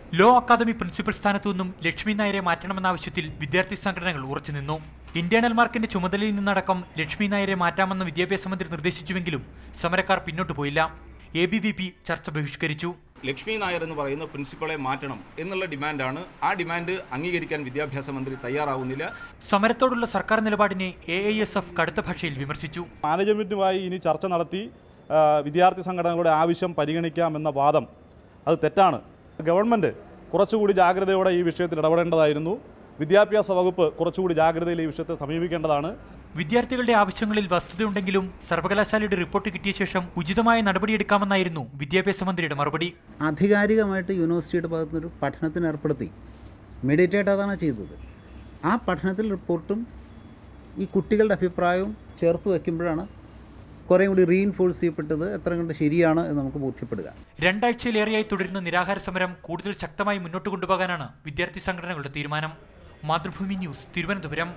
law academy principal സ്ഥാനത്തു നിന്നും ലക്ഷ്മി നായരെ മാറ്റണമെന്ന ആവശ്യത്തിൽ വിദ്യാർത്ഥി സംഘടനകൾ ഉറച്ചുനിന്നു ഇന്റേണൽ മാർക്കിന്റെ ചുമതലയിൽ നിന്നടക്കം ലക്ഷ്മി നായരെ മാറ്റാമെന്ന് വിദ്യാഭ്യാസ മന്ത്രി നിർദ്ദേശിച്ചുവെങ്കിലും സമരക്കാർ പിന്നോട്ടു പോയില്ല എ ബി വി പി ചർച്ച ബഹിഷ്കരിച്ചു ലക്ഷ്മി നായർ എന്ന് പറയുന്ന പ്രിൻസിപ്പളെ മാറ്റണം എന്നുള്ള ഡിമാൻഡാണ് ആ ഡിമാൻഡ് അംഗീകരിക്കാൻ വിദ്യാഭ്യാസ മന്ത്രി തയ്യാറാവുന്നില്ല സമരത്തോടുള്ള സർക്കാർ നിലപാടിനെ എ ഐ എസ് എഫ് കടുത്ത ഭാഷയിൽ വിമർശിച്ചു മാനേജ്മെൻറ്റുമായി ഇനി ചർച്ച നടത്തി ആ, വിദ്യാർത്ഥി സംഘടനകളുടെ ആവശ്യം പരിഗണിക്കാമെന്ന വാദം അത് തെറ്റാണ് ഗവൺമെൻറ് കുറച്ചുകൂടി ജാഗ്രതയോടെ ഈ വിഷയത്തിൽ ഇടപെടേണ്ടതായിരുന്നു വിദ്യാഭ്യാസ വകുപ്പ് കുറച്ചുകൂടി ജാഗ്രതയിൽ ഈ വിഷയത്തെ സമീപിക്കേണ്ടതാണ് വിദ്യാർത്ഥികളുടെ ആവശ്യങ്ങളിൽ വസ്തുതയുണ്ടെങ്കിലും സർവകലാശാലയുടെ റിപ്പോർട്ട് കിട്ടിയ ശേഷം ഉചിതമായ നടപടിയെടുക്കാമെന്നായിരുന്നു വിദ്യാഭ്യാസ മന്ത്രിയുടെ മറുപടി ആധികാരികമായിട്ട് യൂണിവേഴ്സിറ്റിയുടെ ഭാഗത്തുനിന്നൊരു പഠനത്തിന് ഏർപ്പെടുത്തി ഇമ്മീഡിയറ്റായിട്ട് അതാണ് ചെയ്തത് ആ പഠനത്തിൽ റിപ്പോർട്ടും ഈ കുട്ടികളുടെ അഭിപ്രായവും ചേർത്ത് വയ്ക്കുമ്പോഴാണ് കുറേ കൂടി റീഇൻഫോഴ്സ് ചെയ്യപ്പെട്ടത് എത്ര കണ്ട് ശരിയാണ് എന്ന് നമുക്ക് ബോധ്യപ്പെടുക രണ്ടാഴ്ചയിലേറെയായി തുടരുന്ന നിരാഹാര സമരം കൂടുതൽ ശക്തമായി മുന്നോട്ട് കൊണ്ടുപോകാനാണ് വിദ്യാർത്ഥി സംഘടനകളുടെ തീരുമാനം മാതൃഭൂമി ന്യൂസ് തിരുവനന്തപുരം